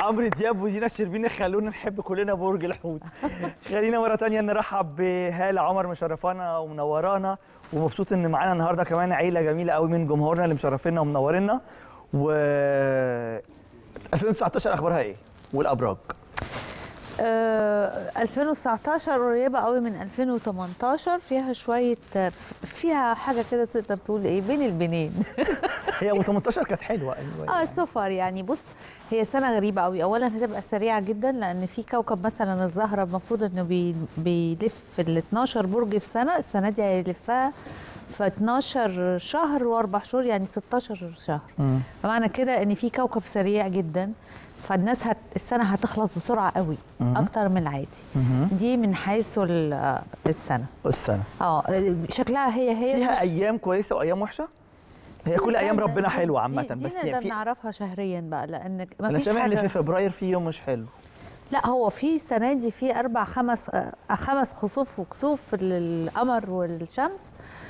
عمرو دياب ودينا الشربيني خلونا نحب كلنا برج الحوت خلينا مره تانية نرحب بهاله عمر مشرفانا ومنورانا ومبسوط ان معانا النهارده كمان عيله جميله قوي من جمهورنا اللي مشرفينا ومنورينا و 2019 اخبارها ايه والابراج آه، 2019 قريبة قوي من 2018 فيها شوية فيها حاجة كده تقدر تقول ايه بين البنين هي و18 كانت حلوه ايوه اه سفر يعني بص هي سنة غريبة قوي أولا هتبقى سريعة جدا لأن في كوكب مثلا الزهرة المفروض إنه بي بيلف ال 12 برج في سنة السنة دي هيلفها في 12 شهر وأربع شهور يعني 16 شهر مم. فمعنى كده إن في كوكب سريع جدا فالناس هت... السنة هتخلص بسرعة قوي مهم. أكتر من العادي مهم. دي من حيث ال- السنة السنه اه شكلها هي هي فيها مش- ايام كويسه وايام وحشه هي كل لا، ايام ده- ربنا دي- حلوه عامه دي, بس دي يعني نقدر في نعرفها شهريا بقى لان ما انا فيش سامع ان حاجه في فبراير في يوم مش حلو لا هو في السنه دي في اربع خمس آه، خمس خسوف وكسوف للقمر والشمس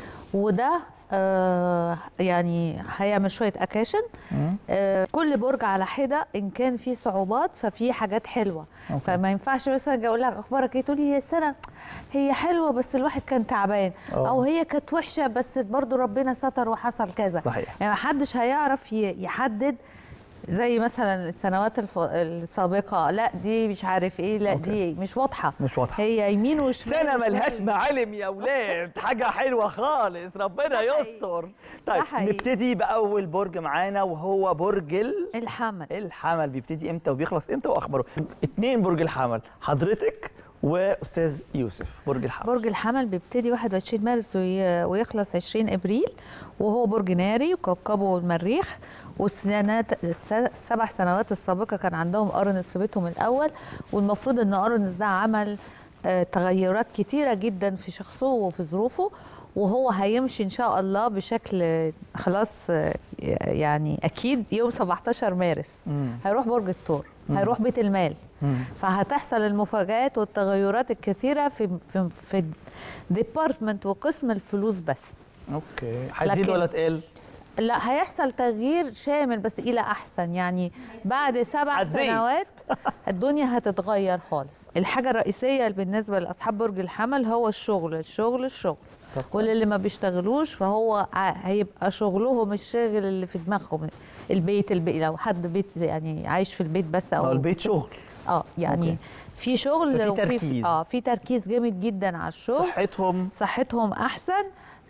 وده آه يعني هيعمل شويه اكاشن مم. آه كل برج على حده ان كان في صعوبات ففي حاجات حلوه أوكي. فما ينفعش مثلا اجي اقول لك اخبارك ايه تقولي هي السنه هي حلوه بس الواحد كان تعبان أوه. او هي كانت وحشه بس برضو ربنا ستر وحصل كذا صحيح. يعني محدش هيعرف ي- يحدد زي مثلا السنوات الف... السابقه لا دي مش عارف ايه لا أوكي. دي مش واضحه مش واضحه هي يمين وشمال سنة وشمال. ملهاش معالم يا ولاد حاجة حلوة خالص ربنا حقيقي. يستر طيب حقيقي. نبتدي بأول برج معانا وهو برج ال- الحمل الحمل بيبتدي امتى وبيخلص امتى واخباره اتنين برج الحمل حضرتك واستاذ يوسف برج الحمل برج الحمل بيبتدي 21 مارس وي- ويخلص 20 ابريل وهو برج ناري وكوكبه المريخ والسنوات الس- السبع سنوات السابقه كان عندهم ارنس في بيتهم الاول والمفروض ان ارنس ده عمل آه، تغيرات كتيره جدا في شخصه وفي ظروفه وهو هيمشي ان شاء الله بشكل آه، خلاص آه، يعني اكيد يوم 17 مارس مم. هيروح برج الثور هيروح بيت المال مم. فهتحصل المفاجآت والتغيرات الكثيرة في في في ديبارتمنت وقسم الفلوس بس اوكي هتزيد لكن- ولا تقل لا هيحصل تغيير شامل بس إلى أحسن يعني بعد سبع هتزيد. سنوات الدنيا هتتغير خالص الحاجة الرئيسية بالنسبة لأصحاب برج الحمل هو الشغل الشغل الشغل طب واللي ما بيشتغلوش فهو ع- هيبقى شغلهم الشاغل اللي في دماغهم البيت البيت لو حد بيت يعني عايش في البيت بس هو او البيت شغل اه يعني أوكي. في شغل ففي وفي- تركيز. اه في تركيز جامد جدا على الشغل صحتهم صحتهم احسن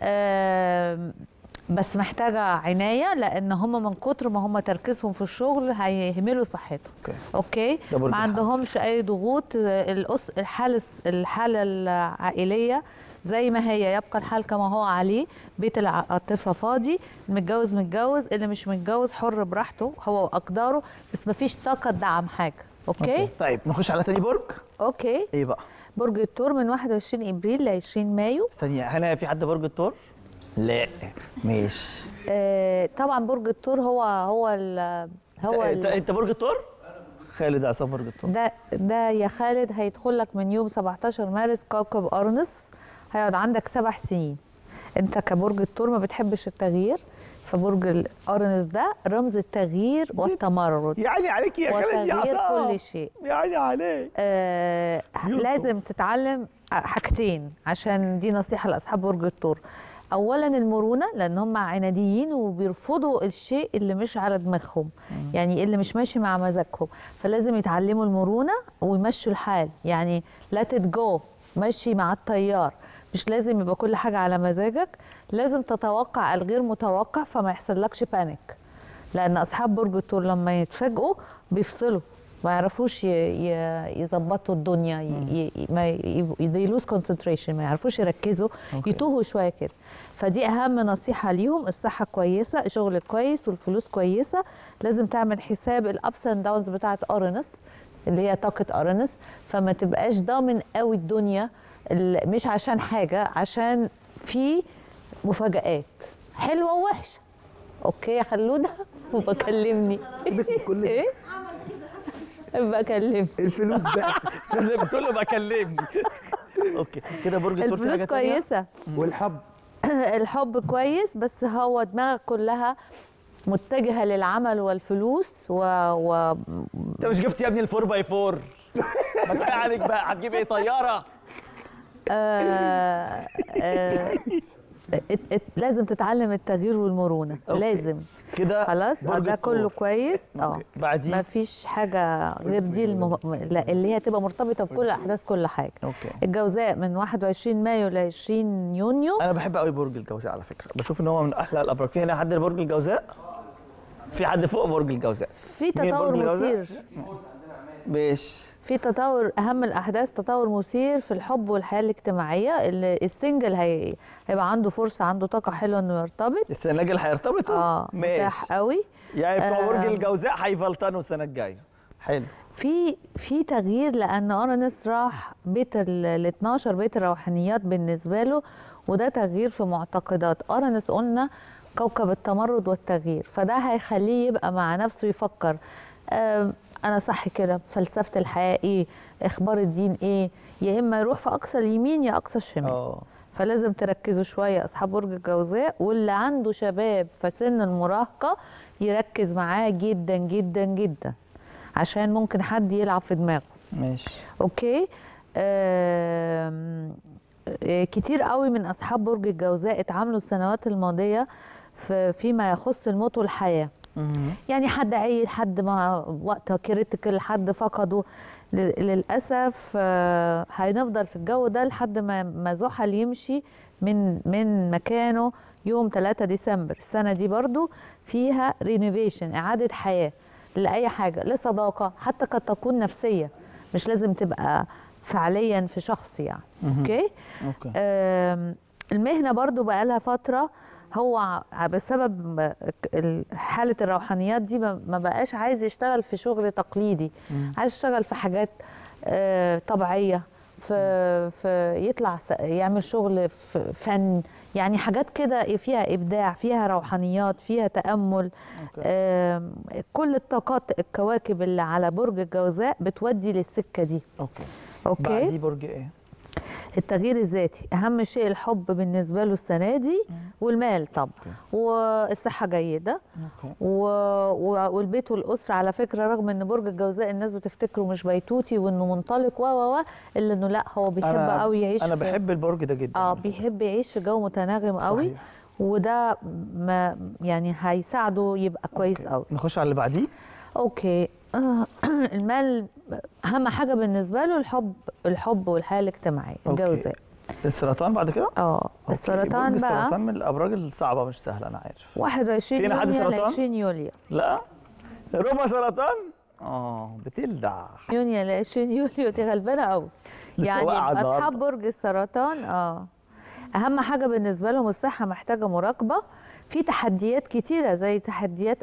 آم، بس محتاجه عنايه لان هم من كتر ما هم تركيزهم في الشغل هيهملوا صحتهم اوكي اوكي ده برج ما الحمل. عندهمش اي ضغوط آه، الأس الحاله الحاله العائليه زي ما هي يبقى الحال كما هو عليه بيت العاطفه فاضي المتجوز متجوز اللي مش متجوز حر براحته هو واقداره بس مفيش طاقه تدعم حاجه اوكي طيب نخش على تاني برج اوكي ايه بقى برج الثور من 21 ابريل ل 20 مايو ثانية هنا في حد برج الثور لا ماشي آه طبعا برج الثور هو هو ال هو انت ال انت برج الثور خالد عصام برج الثور ده ده يا خالد هيدخل لك من يوم 17 مارس كوكب ارنس هيقعد عندك سبع سنين انت كبرج الثور ما بتحبش التغيير فبرج الارنس ده رمز التغيير والتمرد يعني عليك يا خالد يا وتغيير عصام كل شيء يعني عليك آه يوسف. لازم تتعلم حاجتين عشان دي نصيحه لاصحاب برج الثور اولا المرونه لان هم عناديين وبيرفضوا الشيء اللي مش على دماغهم يعني اللي مش ماشي مع مزاجهم فلازم يتعلموا المرونه ويمشوا الحال يعني لا تتجو مشي مع التيار مش لازم يبقى كل حاجه على مزاجك لازم تتوقع الغير متوقع فما يحصلكش بانيك لان اصحاب برج الثور لما يتفاجئوا بيفصلوا ما يعرفوش ي- ي- يظبطوا الدنيا ي- ي- ما يلوز كونسنتريشن ما يعرفوش يركزوا أوكي. يتوهوا شويه كده فدي اهم نصيحه ليهم الصحه كويسه الشغل كويس والفلوس كويسه لازم تعمل حساب الابس اند داونز بتاعه اورنس اللي هي طاقه اورنس فما تبقاش ضامن قوي الدنيا ال- مش عشان حاجه عشان في مفاجآت حلوه ووحشه اوكي يا خلوده وبكلمني سيبك من كل ايه بكلمني الفلوس بقى اللي بتقول له بكلمني اوكي كده برج الثور في الفلوس حاجة تانية؟ كويسه والحب الحب كويس بس هو دماغك كلها متجهه للعمل والفلوس و, و... انت مش جبت يا ابني الفور باي فور ما كفايه عليك بقى هتجيب ايه طياره آه آه ات- ات- لازم تتعلم التغيير والمرونه أوكي. لازم كده خلاص آه، برج ده كله الثور. كويس اه أوكي. بعديه ما فيش حاجه غير دي المه... لا اللي هي تبقى مرتبطه بكل احداث كل حاجه اوكي الجوزاء من 21 مايو ل 20 يونيو انا بحب قوي برج الجوزاء على فكره بشوف ان هو من احلى الابراج في هنا حد برج الجوزاء في حد فوق برج الجوزاء في مين تطور برج الجوزاء؟ مثير ماشي في تطور اهم الاحداث تطور مثير في الحب والحياه الاجتماعيه اللي السنجل هي... هيبقى عنده فرصه عنده طاقه حلوه انه يرتبط السنه الجايه هيرتبطوا اه متاح ماشي قوي يعني بتوع برج آه. الجوزاء هيفلطنوا السنه الجايه حلو في في تغيير لان اورانوس راح بيت ال 12 بيت الروحانيات بالنسبه له وده تغيير في معتقدات اورانوس قلنا كوكب التمرد والتغيير فده هيخليه يبقى مع نفسه يفكر آم، انا صح كده فلسفه الحياه ايه اخبار الدين ايه يا اما يروح في اقصى اليمين يا اقصى الشمال اه فلازم تركزوا شويه اصحاب برج الجوزاء واللي عنده شباب في سن المراهقه يركز معاه جدا جدا جدا عشان ممكن حد يلعب في دماغه ماشي اوكي آم، آه، كتير قوي من اصحاب برج الجوزاء اتعاملوا السنوات الماضيه في فيما يخص الموت والحياه مهم. يعني حد عيل حد ما وقت كريتيكال حد فقده ل- للاسف آه، هنفضل في الجو ده لحد ما ما زحل يمشي من من مكانه يوم 3 ديسمبر السنه دي برضو فيها رينوفيشن اعاده حياه لاي حاجه لصداقه حتى قد تكون نفسيه مش لازم تبقى فعليا في شخص يعني مهم. اوكي اوكي آم، المهنة برضو بقى لها فترة هو ع- بسبب ال- حالة الروحانيات دي ما ما بقاش عايز يشتغل في شغل تقليدي مم. عايز يشتغل في حاجات آه، طبيعية في في يطلع س- يعمل شغل في فن يعني حاجات كده فيها إبداع فيها روحانيات فيها تأمل اوكي آم، كل الطاقات الكواكب اللي على برج الجوزاء بتودي للسكة دي اوكي أوكي بعديه برج ايه التغيير الذاتي اهم شيء الحب بالنسبه له السنه دي والمال طبعا والصحه جيده اوكي و... و... والبيت والاسره على فكره رغم ان برج الجوزاء الناس بتفتكره مش بيتوتي وانه منطلق و و و الا انه لا هو بيحب أنا- قوي يعيش انا في... بحب البرج ده جدا اه بيحب يعيش في جو متناغم قوي صحيح. وده ما يعني هيساعده يبقى كويس أوكي. قوي نخش على اللي بعديه اوكي آه، المال اهم حاجه بالنسبه له الحب الحب والحياه الاجتماعيه أوكي. الجوزاء السرطان بعد كده اه أوكي. السرطان برج بقى السرطان من الابراج الصعبه مش سهله انا عارف 21 فينا حد يونيو ل سرطان؟ 20 يوليو لا ربع سرطان اه بتلدع يونيو ل 20 يوليو دي غلبانه قوي لسه يعني واقعة اصحاب النهاردة. برج السرطان اه اهم حاجه بالنسبه لهم الصحه محتاجه مراقبه في تحديات كتيره زي تحديات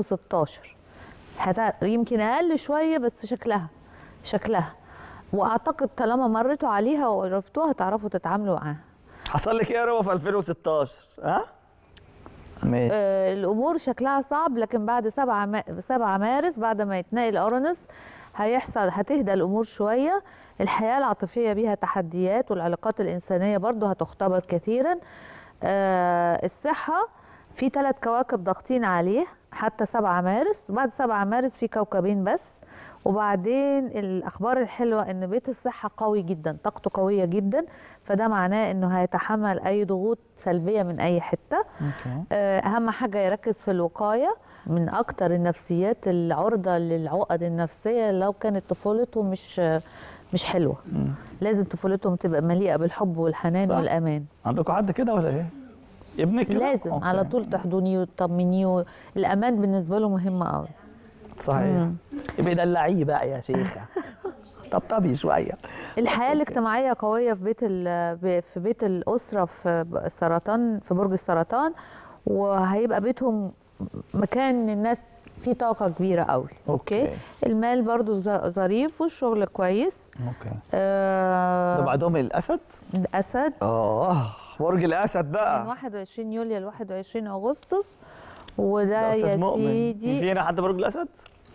2016 هت... يمكن اقل شويه بس شكلها شكلها واعتقد طالما مريتوا عليها وعرفتوها تعرفوا تتعاملوا معاها حصل لك ايه يا ربع في 2016 ها ماشي آه، الامور شكلها صعب لكن بعد 7 ما... 7 مارس بعد ما يتنقل اورانوس هيحصل هتهدى الامور شويه الحياه العاطفيه بيها تحديات والعلاقات الانسانيه برضو هتختبر كثيرا آه، الصحه في ثلاث كواكب ضاغطين عليه حتى 7 مارس بعد 7 مارس في كوكبين بس وبعدين الاخبار الحلوه ان بيت الصحه قوي جدا طاقته قويه جدا فده معناه انه هيتحمل اي ضغوط سلبيه من اي حته اوكي آه، اهم حاجه يركز في الوقايه من اكتر النفسيات العرضه للعقد النفسيه لو كانت طفولته مش مش حلوه مم. لازم طفولتهم تبقى مليئه بالحب والحنان صح. والامان عندكم حد كده ولا ايه؟ ابنك كده؟ لازم أوكي. على طول تحضنيه وتطمنيه الامان بالنسبه له مهم قوي صحيح مم. يبقى دلعيه بقى يا شيخه طبطبي شويه الحياه الاجتماعيه قويه في بيت ال- ب- في بيت الاسره في ب- السرطان في برج السرطان وهيبقى بيتهم مكان الناس فيه طاقه كبيره قوي أوكي. المال برضو ظ- ظريف والشغل كويس اوكي ده آه بعدهم الاسد الاسد اه برج الاسد من بقى 21 يوليو ل 21 اغسطس وده ده يا استاذ مؤمن سيدي في هنا حد برج الاسد؟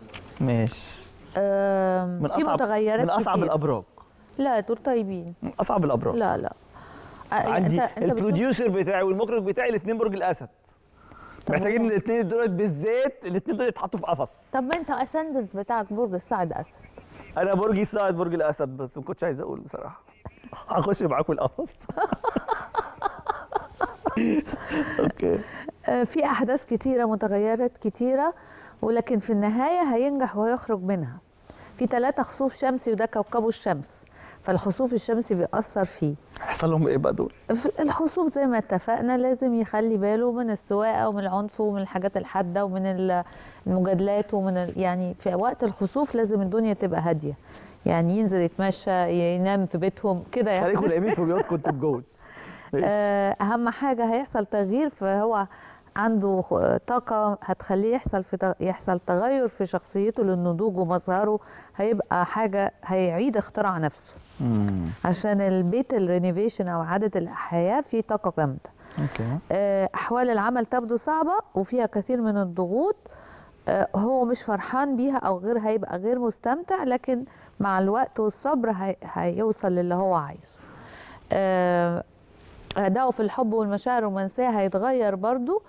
ماشي آه من في اصعب متغيرات من اصعب كتير. الابراج لا دول طيبين من اصعب الابراج لا لا آه، عندي أنت- أنت بتشوف- البروديوسر بتاعي والمخرج بتاعي الاثنين برج الاسد محتاجين الاثنين دول بالذات الاثنين دول يتحطوا في قفص طب ما انت اسندس بتاعك برج الصعد اسد انا برجي صاعد برج الاسد بس ما كنتش عايز اقول بصراحه هخش معاكم القفص اوكي آه، في احداث كتيره متغيرات كتيره ولكن في النهايه هينجح ويخرج منها في ثلاثة خسوف شمسي وده كوكبه الشمس فالخسوف الشمسي بيأثر فيه هيحصل لهم ايه بقى دول؟ في الخسوف زي ما اتفقنا لازم يخلي باله من السواقه ومن العنف ومن الحاجات الحاده ومن ال- المجادلات ومن ال- يعني في وقت الخسوف لازم الدنيا تبقى هاديه يعني ينزل يتمشى ينام في بيتهم كده يعني خليكم نايمين في بيوتكم انتوا الجوز ماشي. آه، اهم حاجه هيحصل تغيير فهو عنده خ- طاقه هتخليه يحصل في تغ- يحصل تغير في شخصيته للنضوج ومظهره هيبقى حاجه هيعيد اختراع نفسه مم. عشان البيت الرينيفيشن او اعاده الاحياء فيه طاقه جامده اوكي آه، احوال العمل تبدو صعبه وفيها كثير من الضغوط آه، هو مش فرحان بيها او غير هيبقى غير مستمتع لكن مع الوقت والصبر هي- هيوصل للي هو عايزه آه، أداؤه في الحب والمشاعر الرومانسية هيتغير برضو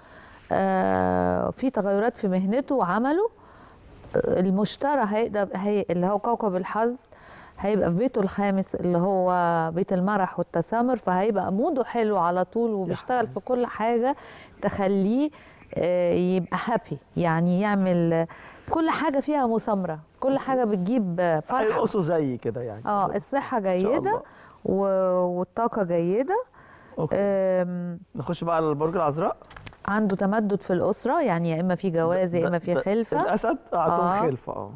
آه، في تغيرات في مهنته وعمله آه، المشترى هيقدر هي اللي هو كوكب الحظ هيبقى في بيته الخامس اللي هو بيت المرح والتسامر فهيبقى موده حلو على طول وبيشتغل في كل حاجة تخليه آه، يبقى هابي يعني يعمل كل حاجة فيها مثامرة كل حاجة بتجيب آه، فرحة هيرقصوا زي كده يعني اه الصحة شاء جيدة الله. و- والطاقة جيدة اوكي آم، نخش بقى على البرج العذراء عنده تمدد في الأسرة يعني يا إما في جواز يا ده- إما في ده- خلفة الاسد عندهم آه. خلفه اه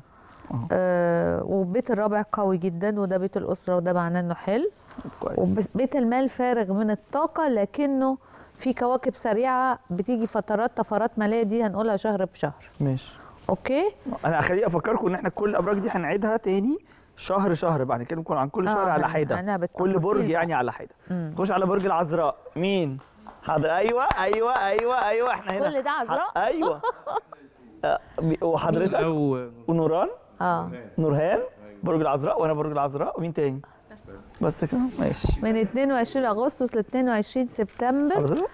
آه وبيت الرابع قوي جدا وده بيت الأسرة وده معناه إنه حلو كويس وبيت المال فارغ من الطاقة لكنه في كواكب سريعة بتيجي فترات طفرات مالية دي هنقولها شهر بشهر ماشي أوكي انا خليني افكركم ان احنا كل الابراج دي هنعيدها تاني شهر شهر بقى هنتكلم كل- عن كل آه، شهر على هن- حده هنها كل بالتفاصيل برج بقى. يعني على حده مم. نخش على برج العذراء مين حاضر ايوه ايوه ايوه ايوه احنا هنا كل ده عذراء؟ ح- ايوه آه، بي- وحضرتك او ونوران اه نورهان برج العذراء وانا برج العذراء ومين تاني بس كده ماشي من 22 أغسطس ل 22 سبتمبر حضرتك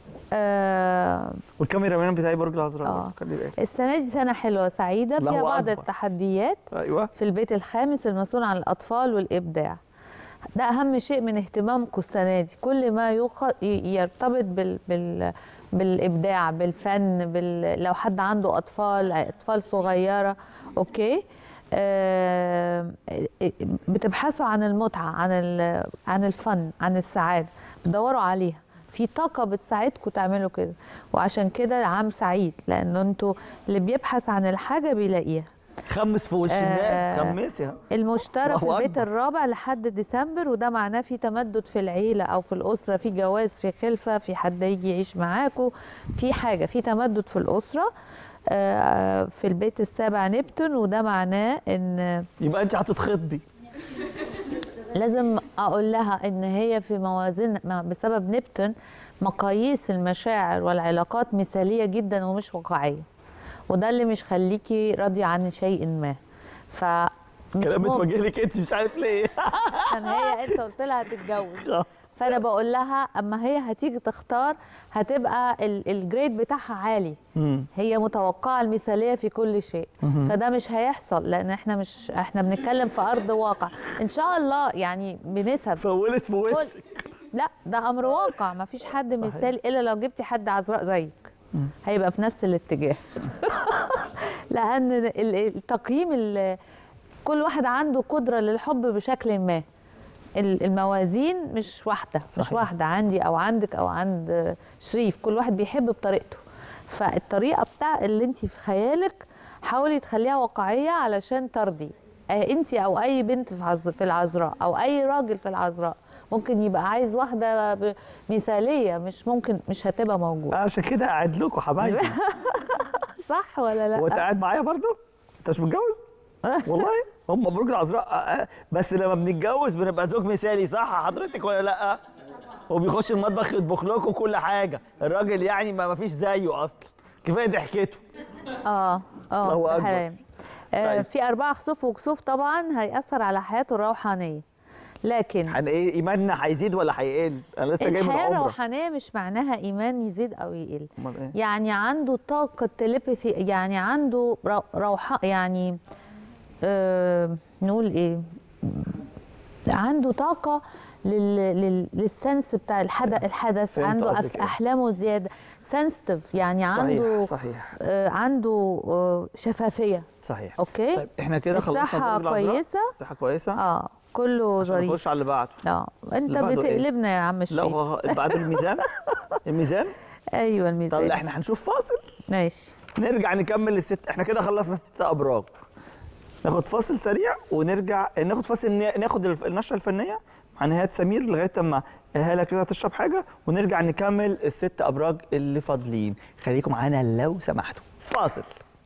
آه والكاميرا مان بتاعي برج العذراء آه. برضه، خلي بالك السنة دي سنة حلوة سعيدة الله فيها بعض أكبر. التحديات ايوه في البيت الخامس المسؤول عن الأطفال والإبداع ده أهم شيء من اهتمامكم السنة دي كل ما يخ... ي- يرتبط بال... بال... بالإبداع بالفن بال... لو حد عنده أطفال أطفال صغيرة أوكي آه... بتبحثوا عن المتعة عن ال... عن الفن عن السعادة بتدوروا عليها في طاقة بتساعدكم تعملوا كده وعشان كده عام سعيد لأنه انتوا اللي بيبحث عن الحاجة بيلاقيها خمس في وش آه. الناس خمسها المشترى في الله البيت أكبر. الرابع لحد ديسمبر وده معناه في تمدد في العيلة أو في الأسرة في جواز في خلفة في حد يجي يعيش معاكم في حاجة في تمدد في الأسرة آه، في البيت السابع نبتون وده معناه ان يبقى انت هتتخطبي لازم اقول لها ان هي في موازين ما- بسبب نبتون مقاييس المشاعر والعلاقات مثاليه جدا ومش واقعيه وده اللي مش خليكي راضيه عن شيء ما ف مش كلام ممكن. بتوجه لك انت مش عارف ليه عشان هي انت قلت لها هتتجوز فانا بقول لها اما هي هتيجي تختار هتبقى ال- الجريد بتاعها عالي مم. هي متوقعه المثاليه في كل شيء فده مش هيحصل لان احنا مش احنا بنتكلم في ارض واقع ان شاء الله يعني بنسب فولت في وشك لا ده امر واقع ما فيش حد صحيح. مثالي الا لو جبتي حد عذراء زيك هيبقى في نفس الاتجاه لان ال- التقييم ال- كل واحد عنده قدره للحب بشكل ما ال- الموازين مش واحده مش صحيح. واحده عندي او عندك او عند شريف كل واحد بيحب بطريقته فالطريقه بتاع اللي انت في خيالك حاولي تخليها واقعيه علشان ترضي انت او اي بنت في عز- في العذراء او اي راجل في العذراء ممكن يبقى عايز واحده ب- مثاليه مش ممكن مش هتبقى موجوده عشان كده قاعد لكم حبايبي صح ولا لا هو انت قاعد معايا برضه؟ انت مش متجوز؟ والله هم برج العذراء آه، آه، بس لما بنتجوز بنبقى زوج مثالي صح حضرتك ولا لا؟ هو بيخش المطبخ يطبخ لكم كل حاجه الراجل يعني ما ما فيش زيه اصلا كفايه ضحكته اه اه الله ده أكبر. حلال. آه طيب. في أربعة خسوف وكسوف طبعا هيأثر على حياته الروحانية لكن هن ايه ايماننا هيزيد ولا هيقل انا لسه جاي من الحياه عمره الروحانيه مش معناها ايمان يزيد او يقل امال ايه يعني عنده طاقه تليباثي يعني عنده رو- روحه يعني آه نقول ايه عنده طاقه لل... لل... للسنس بتاع الحدث الحدث فهمت عنده قصدك أف... إيه. احلامه زياده سنسيتيف يعني عنده صحيح صحيح آه عنده آه شفافيه صحيح اوكي طيب احنا كده خلصنا الصحه برج العذراء. كويسه الصحه كويسه اه كله عشان ظريف نخش على اللي بعده اه انت اللي بعده إيه؟ بتقلبنا يا عم لا الشيخ هو بعد الميزان الميزان ايوه طب الميزان لا احنا هنشوف فاصل ماشي نرجع نكمل الست احنا كده خلصنا ست ابراج ناخد فاصل سريع ونرجع ناخد فاصل ن- ناخد الف- النشره الفنيه مع نهايه سمير لغايه اما هاله كده تشرب حاجه ونرجع نكمل الست ابراج اللي فاضلين خليكم معانا لو سمحتوا فاصل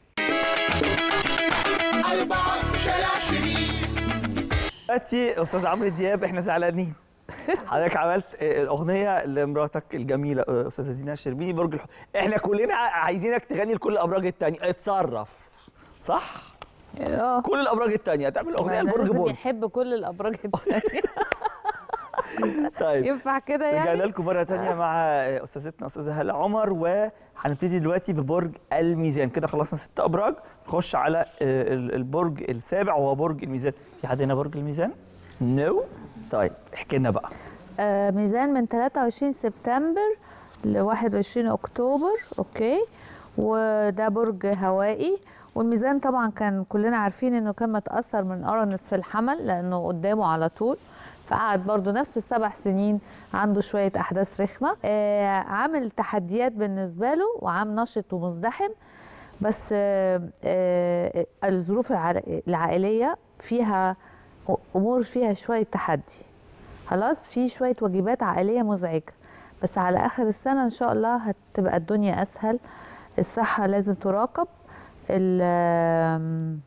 أربعة شارع شريف دلوقتي استاذ عمرو دياب احنا زعلانين حضرتك عملت آه، الاغنيه لمراتك الجميله آه، استاذه دينا الشربيني برج الحب احنا كلنا عايزينك تغني لكل الابراج التانية اتصرف صح اه كل الابراج التانية هتعمل اغنيه ما لبرج لازم برج يحب كل الابراج التانية طيب ينفع كده رجعنا يعني لكم مره تانية مع استاذتنا استاذه هلا عمر وهنبتدي دلوقتي ببرج الميزان كده خلصنا ست ابراج نخش على آه، ال- البرج السابع وهو برج الميزان في حد هنا برج الميزان نو طيب احكي لنا بقى آه ميزان من 23 سبتمبر ل 21 اكتوبر اوكي وده برج هوائي والميزان طبعا كان كلنا عارفين انه كان متاثر من اورانوس في الحمل لانه قدامه على طول فقعد برضو نفس السبع سنين عنده شويه احداث رخمه آه عامل تحديات بالنسبه له وعام نشط ومزدحم بس آه آه الظروف الع- العائليه فيها امور فيها شويه تحدي خلاص في شويه واجبات عائليه مزعجه بس على اخر السنه ان شاء الله هتبقى الدنيا اسهل الصحه لازم تراقب ال- آم،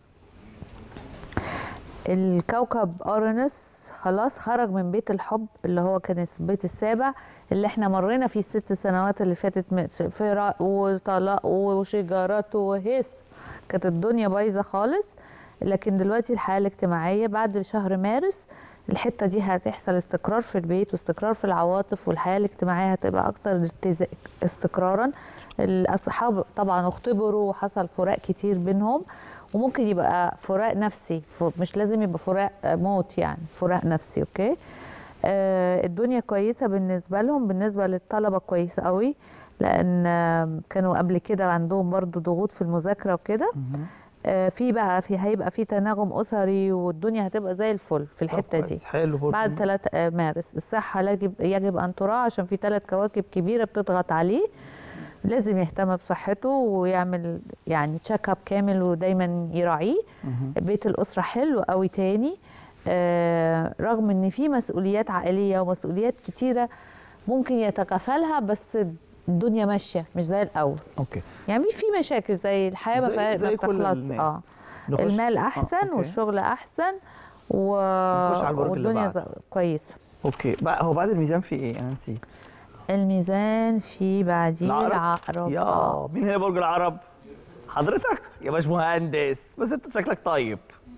الكوكب اورانوس خلاص خرج من بيت الحب اللي هو كان البيت السابع اللي احنا مرينا فيه الست سنوات اللي فاتت م- فراق وطلاق وشجارات وهيس كانت الدنيا بايظه خالص لكن دلوقتي الحياه الاجتماعيه بعد شهر مارس الحته دي هتحصل استقرار في البيت واستقرار في العواطف والحياه الاجتماعيه هتبقى اكتر اتز- استقرارا الاصحاب طبعا اختبروا وحصل فراق كتير بينهم وممكن يبقى فراق نفسي ف- مش لازم يبقى فراق موت يعني فراق نفسي اوكي آه الدنيا كويسه بالنسبه لهم بالنسبه للطلبه كويسه قوي لان آه، كانوا قبل كده عندهم برضو ضغوط في المذاكره وكده آه في بقى في هيبقى في تناغم اسري والدنيا هتبقى زي الفل في الحته طب دي كويس، حلو برج بعد 3 مارس الصحة يجب يجب أن تراعى عشان في ثلاث كواكب كبيرة بتضغط عليه لازم يهتم بصحته ويعمل يعني تشيك اب كامل ودايما يراعيه بيت الأسرة حلو قوي تاني آه رغم ان في مسؤوليات عائلية ومسؤوليات كتيرة ممكن يتكافلها بس الدنيا ماشية مش زي الأول اوكي يعني في مشاكل زي الحياة ما زي- فيها- زي ما كل بتخلص الناس. اه نخش- المال آه، أحسن أوكي. والشغل أحسن و... نخش على البرج اللي والدنيا بعده. ز- كويسة اوكي بقى هو بعد الميزان في ايه انا نسيت الميزان في بعديه العقرب يا آه. مين هنا برج العرب حضرتك يا باشمهندس بس انت شكلك طيب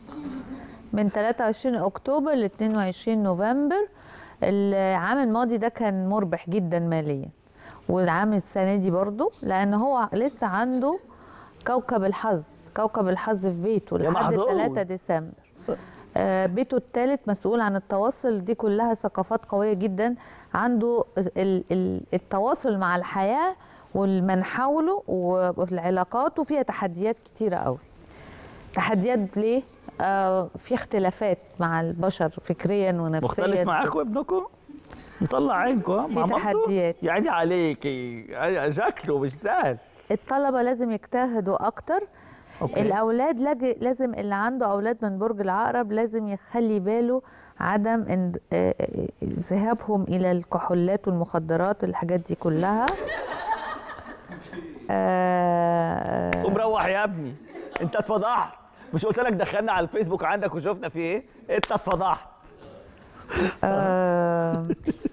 من 23 اكتوبر ل 22 نوفمبر العام الماضي ده كان مربح جدا ماليا والعام السنه دي برضو لان هو لسه عنده كوكب الحظ كوكب الحظ في بيته يا لحد محظوظ. 3 ديسمبر آه، بيته الثالث مسؤول عن التواصل دي كلها ثقافات قوية جدا عنده ال- ال- التواصل مع الحياة والمن حوله وفي العلاقات وفيها تحديات كتيرة قوي تحديات ليه؟ آه في اختلافات مع البشر فكريا ونفسيا مختلف معاكم ابنكم مطلع عينكم ها؟ في مع مامته؟ تحديات. يا عيني عليكي يعني شكله مش سهل الطلبة لازم يجتهدوا أكتر أوكي. الأولاد لاج- لازم اللي عنده أولاد من برج العقرب لازم يخلي باله عدم ان- آه، آه، ذهابهم إلى الكحولات والمخدرات الحاجات دي كلها آه، قوم روح يا ابني انت اتفضحت مش قلت لك دخلنا على الفيسبوك عندك وشفنا في ايه انت اتفضحت آه،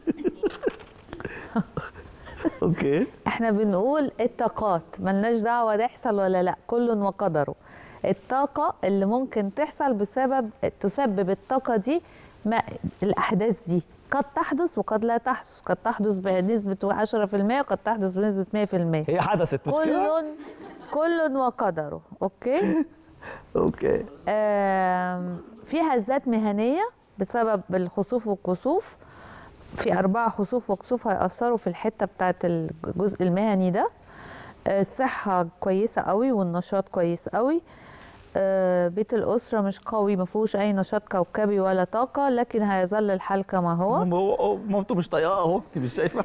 اوكي احنا بنقول الطاقات ملناش دعوة ده يحصل ولا لا كل وقدره الطاقة اللي ممكن تحصل بسبب تسبب الطاقة دي ما الاحداث دي قد تحدث وقد لا تحدث قد تحدث بنسبه 10% وقد تحدث بنسبه 100% هي حدثت مش كده؟ كل كل وقدره اوكي اوكي آم، في هزات مهنيه بسبب الخسوف والكسوف في أربعة خسوف وكسوف هيأثروا في الحتة بتاعت الجزء المهني ده آه، الصحة كويسة قوي والنشاط كويس قوي آه، بيت الأسرة مش قوي ما فيهوش أي نشاط كوكبي ولا طاقة لكن هيظل الحال كما هو هو هو- مامته مش طايقاه اهو انت مش شايفه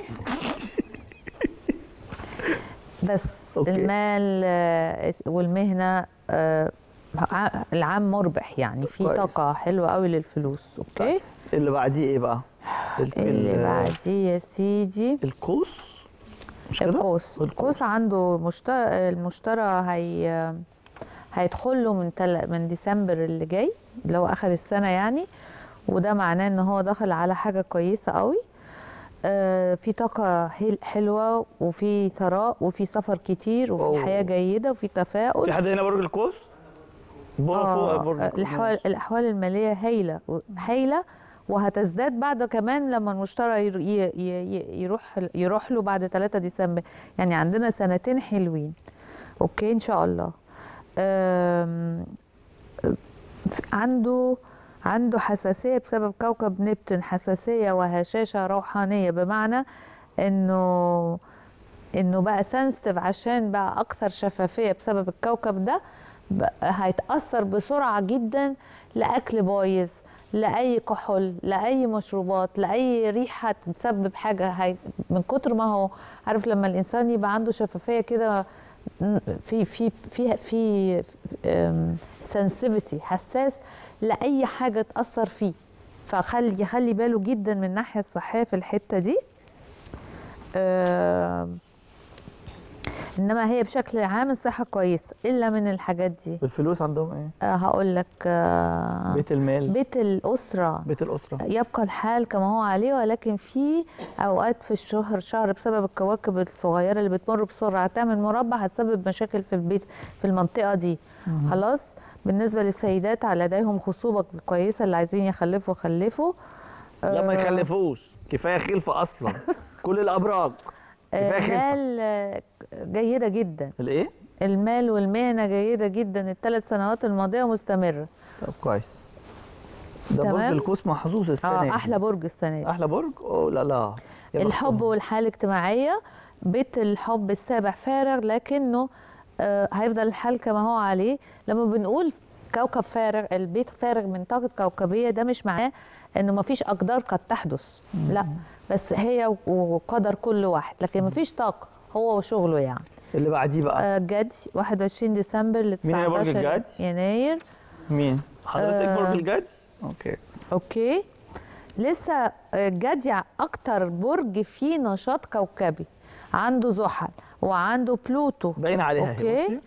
بس أوكي. المال آه، والمهنة آه، ع- العام مربح يعني في كويس. طاقة حلوة قوي للفلوس أوكي اللي بعديه ايه بقى؟ ال- اللي ال- بعديه يا سيدي القوس مش كده؟ القوس القوس عنده مشترى المشترى هي هيدخل له من تل... من ديسمبر اللي جاي اللي هو اخر السنه يعني وده معناه ان هو داخل على حاجه كويسه قوي آه في طاقه حل- حلوه وفي ثراء وفي سفر كتير وفي أوه. حياه جيده وفي تفاؤل في حد هنا برج القوس؟ بقى فوق آه، برج الاحوال الاحوال الماليه هايله هايله وهتزداد بعد كمان لما المشترى ير- ي- ي- يروح يروح له بعد 3 ديسمبر يعني عندنا سنتين حلوين اوكي ان شاء الله أم، عنده عنده حساسيه بسبب كوكب نبتون حساسيه وهشاشه روحانيه بمعنى انه انه بقى سنسيتيف عشان بقى اكثر شفافيه بسبب الكوكب ده بقى هيتاثر بسرعه جدا لاكل بايظ لاي كحول لاي مشروبات لاي ريحه تسبب حاجه هي من كتر ما هو عارف لما الانسان يبقى عنده شفافيه كده في في في في سنسيفيتي حساس لاي حاجه تاثر فيه فخلي يخلي باله جدا من الناحيه الصحيه في الحته دي آم، انما هي بشكل عام الصحه كويسه الا من الحاجات دي الفلوس عندهم ايه؟ آه هقول لك آه بيت المال بيت الاسره بيت الاسره يبقى الحال كما هو عليه ولكن في اوقات في الشهر شهر بسبب الكواكب الصغيره اللي بتمر بسرعه تعمل مربع هتسبب مشاكل في البيت في المنطقه دي خلاص بالنسبه للسيدات على لديهم خصوبه كويسه اللي عايزين يخلفوا خلفوا لا ما آه، يخلفوش كفايه خلفه اصلا كل الابراج كفايه خلفه المال آه، جيده جدا الايه؟ المال والمهنه جيده جدا الثلاث سنوات الماضيه مستمره طب كويس ده برج تمام. القوس محظوظ السنه اه دي. احلى برج السنه دي احلى برج؟ اوه لا لا يا الحب بختهم. والحاله الاجتماعيه بيت الحب السابع فارغ لكنه آه، هيفضل الحال كما هو عليه لما بنقول كوكب فارغ البيت فارغ من طاقه كوكبيه ده مش معناه انه ما فيش اقدار قد تحدث لا بس هي وقدر كل واحد لكن ما فيش طاقه هو وشغله يعني اللي بعديه بقى آه، جدي 21 ديسمبر ل مين هي برج 19 الجدي؟ يناير مين؟ حضرتك آه. برج الجدي؟ اوكي اوكي لسه جدي اكتر برج فيه نشاط كوكبي عنده زحل وعنده بلوتو باين عليها أوكي. هي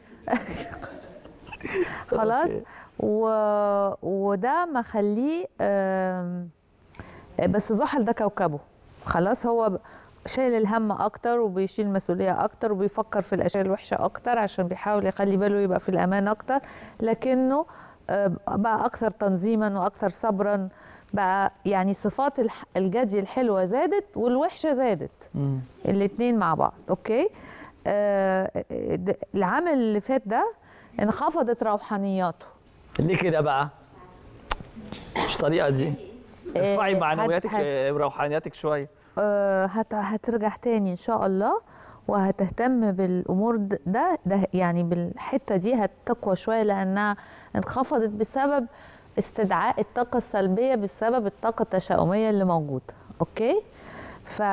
خلاص أوكي. و... وده مخليه آم، بس زحل ده كوكبه خلاص هو ب- شايل الهم اكتر وبيشيل مسؤوليه اكتر وبيفكر في الاشياء الوحشه اكتر عشان بيحاول يخلي باله يبقى في الامان اكتر لكنه آه، بقى اكثر تنظيما واكثر صبرا بقى يعني صفات الح- الجدي الحلوه زادت والوحشه زادت مم. الاثنين مع بعض اوكي آه د- العام اللي فات ده انخفضت روحانياته ليه كده بقى؟ مش طريقه دي ارفعي آه، معنوياتك هت- هت- آه، روحانياتك شويه آه هت هترجع تاني ان شاء الله وهتهتم بالامور د- ده ده يعني بالحته دي هتقوى شويه لانها انخفضت بسبب استدعاء الطاقه السلبيه بسبب الطاقه التشاؤميه اللي موجوده اوكي ف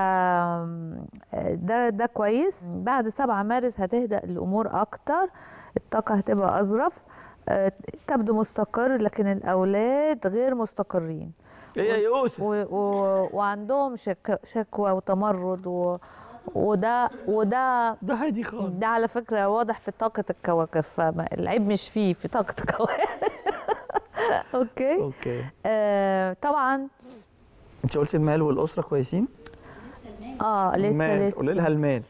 ده ده كويس بعد 7 مارس هتهدأ الامور اكتر الطاقه هتبقى اظرف آه، تبدو مستقر لكن الاولاد غير مستقرين ايه يا يوسف؟ و و وعندهم شك شكوى وتمرد و وده وده ده هادي خالص ده على فكره واضح في طاقه الكواكب فالعيب مش فيه في طاقه الكواكب اوكي اوكي آه طبعا انت قلتي المال والاسره كويسين؟ اه لسه المال لسه قولي لها المال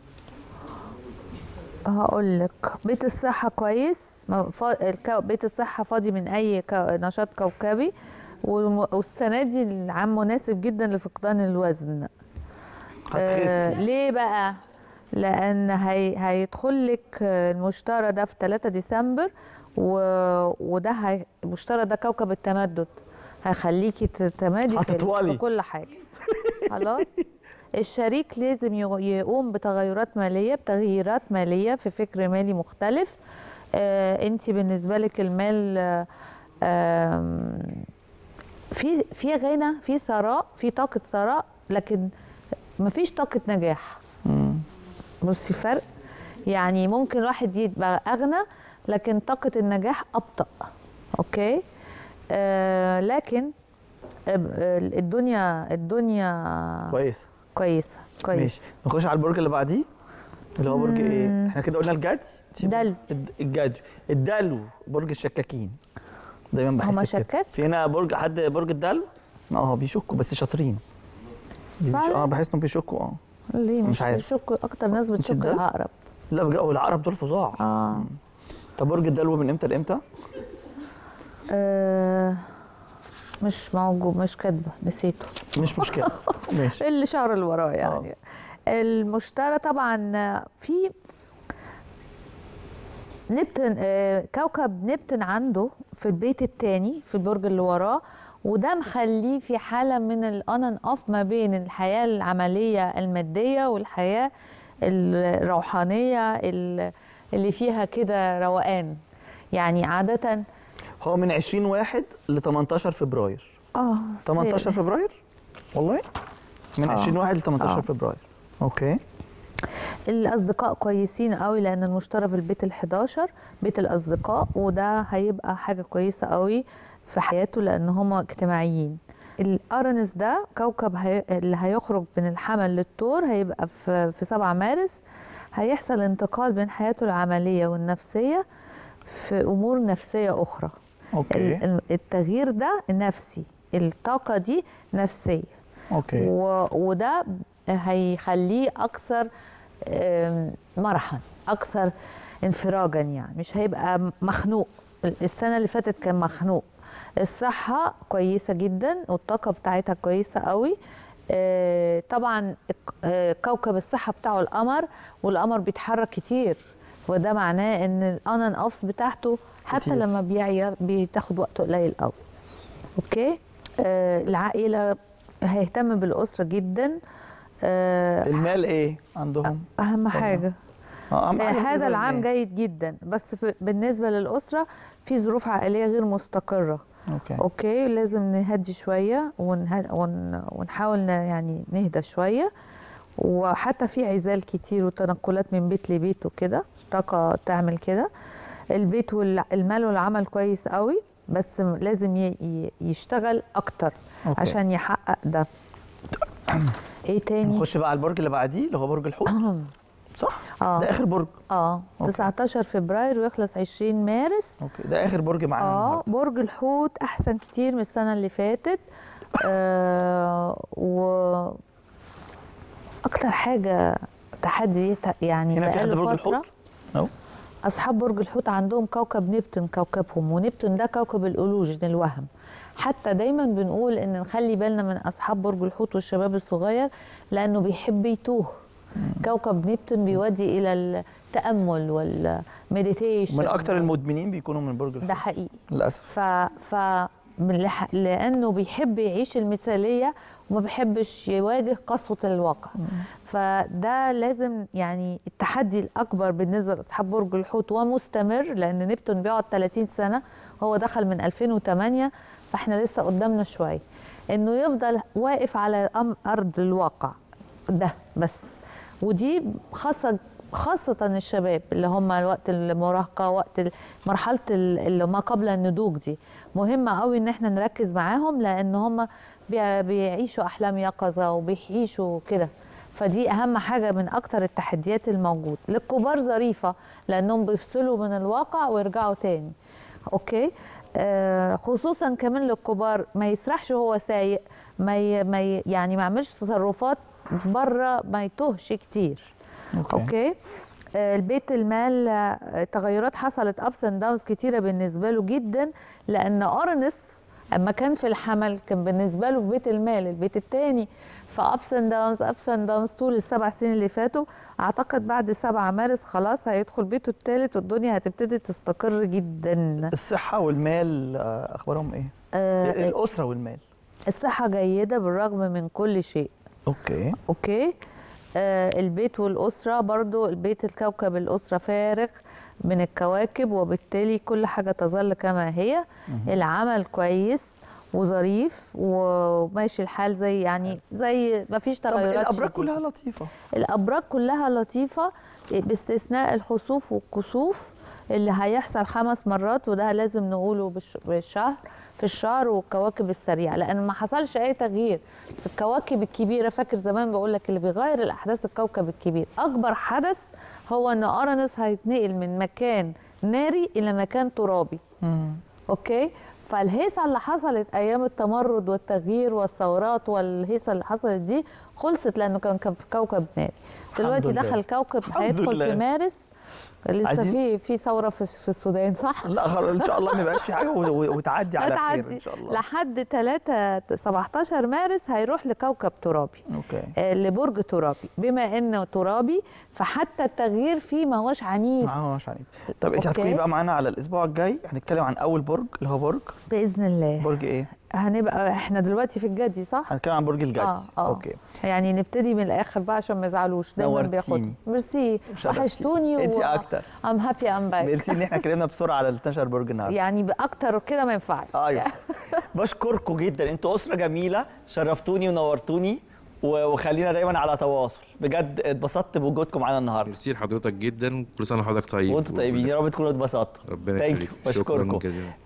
هقول لك بيت الصحة كويس ما- فا- الكو- بيت الصحة فاضي من أي كو- نشاط كوكبي والم- والسنه دي العام مناسب جدا لفقدان الوزن آه هتخسي ليه بقى لان هي هيدخل لك آه، المشتري ده في 3 ديسمبر و... وده هي... المشتري ده كوكب التمدد هيخليكي تتمادي في- هتطولي. في كل حاجه خلاص الشريك لازم يغ- يقوم بتغيرات ماليه بتغييرات ماليه في فكر مالي مختلف آه انت بالنسبه لك المال آه آم، في في غنى في ثراء في طاقه ثراء لكن مفيش طاقه نجاح مم. بصي فرق يعني ممكن واحد يبقى اغنى لكن طاقه النجاح ابطا اوكي آه لكن آه، آه، الدنيا الدنيا كويس كويسه كويس ماشي نخش على البرج اللي بعديه اللي هو برج ايه مم. احنا كده قلنا الجدي دلو. الد- الجدي الدلو برج الشكاكين دايما بحس هما كده. شكاك؟ في هنا برج حد برج الدلو اه بيشكوا بس شاطرين بيش- فعلا؟ اه بحس انهم بيشكوا اه ليه مش مش عارف. بتشك اكتر ناس بتشك ده؟ العقرب لا بجد هو العقرب دول فظاع اه طب برج الدلو من امتى لامتى؟ آه، مش موجود مش كاتبه نسيته مش مشكله ماشي اللي شهر اللي وراه يعني المشترى طبعا في نبتن آه، كوكب نبتن عنده في البيت الثاني في البرج اللي وراه وده مخليه في حاله من الاون اند اوف ما بين الحياه العمليه الماديه والحياه الروحانيه ال- اللي فيها كده روقان يعني عاده هو من 20 واحد ل 18 فبراير اه 18 فبراير والله من آه. 20 واحد ل 18 آه. فبراير اوكي الاصدقاء كويسين قوي لان المشترى في البيت ال11 بيت الاصدقاء وده هيبقى حاجه كويسه قوي في حياته لان هم اجتماعيين الارنس ده كوكب هي... اللي هيخرج من الحمل للطور هيبقى في في 7 مارس هيحصل انتقال بين حياته العمليه والنفسيه في امور نفسيه اخرى اوكي ال- التغيير ده نفسي الطاقه دي نفسيه اوكي و... وده هيخليه اكثر آم، مرحا اكثر انفراجا يعني مش هيبقى مخنوق السنه اللي فاتت كان مخنوق الصحه كويسه جدا والطاقه بتاعتها كويسه قوي آه، طبعا الك- آه، كوكب الصحه بتاعه القمر والقمر بيتحرك كتير وده معناه ان الاون اند اوفس بتاعته حتى كتير. لما بيعيا بتاخد وقت قليل قوي اوكي آه العائله هيهتم بالاسره جدا آه المال ايه عندهم؟ اهم حاجه اه أهم آه حاجة بالنسبة هذا العام للمال. جيد جدا بس في بالنسبه للاسره في ظروف عائليه غير مستقره اوكي اوكي لازم نهدي شويه ونه... ون... ونحاول ن... يعني نهدى شويه وحتى في عزال كتير وتنقلات من بيت لبيت وكده طاقه تعمل كده البيت والمال والعمل كويس قوي بس م- لازم ي... ي- يشتغل اكتر أوكي. عشان يحقق ده ايه تاني نخش بقى على البرج اللي بعديه اللي هو برج الحوت صح؟ اه ده اخر برج اه أوكي. 19 فبراير ويخلص 20 مارس اوكي ده اخر برج معانا اه النهارده برج الحوت احسن كتير من السنه اللي فاتت آه و اكتر حاجه تحدي يت- يعني هنا في حد بقاله برج فترة الحوت؟ اهو اصحاب برج الحوت عندهم كوكب نبتون كوكبهم ونبتون ده كوكب الالوجن الوهم حتى دايما بنقول ان نخلي بالنا من اصحاب برج الحوت والشباب الصغير لانه بيحب يتوه كوكب نبتون بيودي الى التامل والمديتيشن من اكتر المدمنين بيكونوا من برج ده الحوت حقيقي للاسف ف ف من لح- لانه بيحب يعيش المثاليه وما بيحبش يواجه قسوه الواقع فده لازم يعني التحدي الاكبر بالنسبه لاصحاب برج الحوت ومستمر لان نبتون بيقعد 30 سنه هو دخل من 2008 فاحنا لسه قدامنا شويه انه يفضل واقف على أم- ارض الواقع ده بس ودي خاصه خاصة الشباب اللي هم وقت المراهقة وقت ال- مرحلة ال- اللي ما قبل النضوج دي مهمة قوي ان احنا نركز معاهم لان هم بي- بيعيشوا احلام يقظة وبيعيشوا كده فدي اهم حاجة من اكتر التحديات الموجودة للكبار ظريفة لانهم بيفصلوا من الواقع ويرجعوا تاني اوكي آه خصوصا كمان للكبار ما يسرحش وهو سايق ما ي... ما ي... يعني ما يعملش تصرفات بره ما يتوهش كتير اوكي, اوكي آه، البيت المال آه، تغيرات حصلت ابس اند داونز كتيره بالنسبه له جدا لان اورنس اما كان في الحمل كان بالنسبه له في بيت المال البيت الثاني فابس اند داونز ابس اند داونز طول السبع سنين اللي فاتوا اعتقد بعد 7 مارس خلاص هيدخل بيته الثالث والدنيا هتبتدي تستقر جدا الصحه والمال آه، اخبارهم ايه آه الاسره والمال الصحه جيده بالرغم من كل شيء اوكي اوكي آه البيت والاسره برضو البيت الكوكب الاسره فارغ من الكواكب وبالتالي كل حاجه تظل كما هي العمل كويس وظريف وماشي الحال زي يعني زي ما فيش طب تغيرات الابراج شديدة. كلها لطيفه الابراج كلها لطيفه باستثناء الخسوف والكسوف اللي هيحصل خمس مرات وده لازم نقوله بالش- بالشهر في الشهر والكواكب السريعه لان ما حصلش اي تغيير في الكواكب الكبيره فاكر زمان بقول لك اللي بيغير الاحداث الكوكب الكبير اكبر حدث هو ان اورانوس هيتنقل من مكان ناري الى مكان ترابي اوكي فالهيصه اللي حصلت ايام التمرد والتغيير والثورات والهيصه اللي حصلت دي خلصت لانه كان كان في كوكب ناري دلوقتي لله. دخل كوكب الحمد هيدخل لله. في مارس لسه عايزين- في في ثوره في في السودان صح؟ لا خلاص ان شاء الله ما يبقاش في حاجه و- و- وتعدي على خير هتعدي ان شاء الله لحد 3 17 مارس هيروح لكوكب ترابي اوكي آه، لبرج ترابي بما انه ترابي فحتى التغيير فيه ما هوش عنيف معاه مش عنيد طب انت أوكي. هتكوني بقى معانا على الاسبوع الجاي هنتكلم عن اول برج اللي هو برج باذن الله برج ايه هنبقى احنا دلوقتي في الجدي صح؟ هنتكلم عن برج الجدي اه اه اوكي يعني نبتدي من الاخر بقى عشان ما يزعلوش دايما نورتيني. بياخد ميرسي شرفتي. وحشتوني انت اكتر ام هابي ام باك ميرسي ان احنا اتكلمنا بسرعه على ال 12 برج النهارده يعني باكتر كده ما ينفعش ايوه بشكركم جدا انتوا اسره جميله شرفتوني ونورتوني و- وخلينا دايما على تواصل بجد اتبسطت بوجودكم معانا النهارده ميرسي لحضرتك جدا كل سنه وحضرتك طيب وانتوا طيبين يا رب تكونوا اتبسطتوا ربنا Thank you. يخليك شكرا بشكركم جزيلا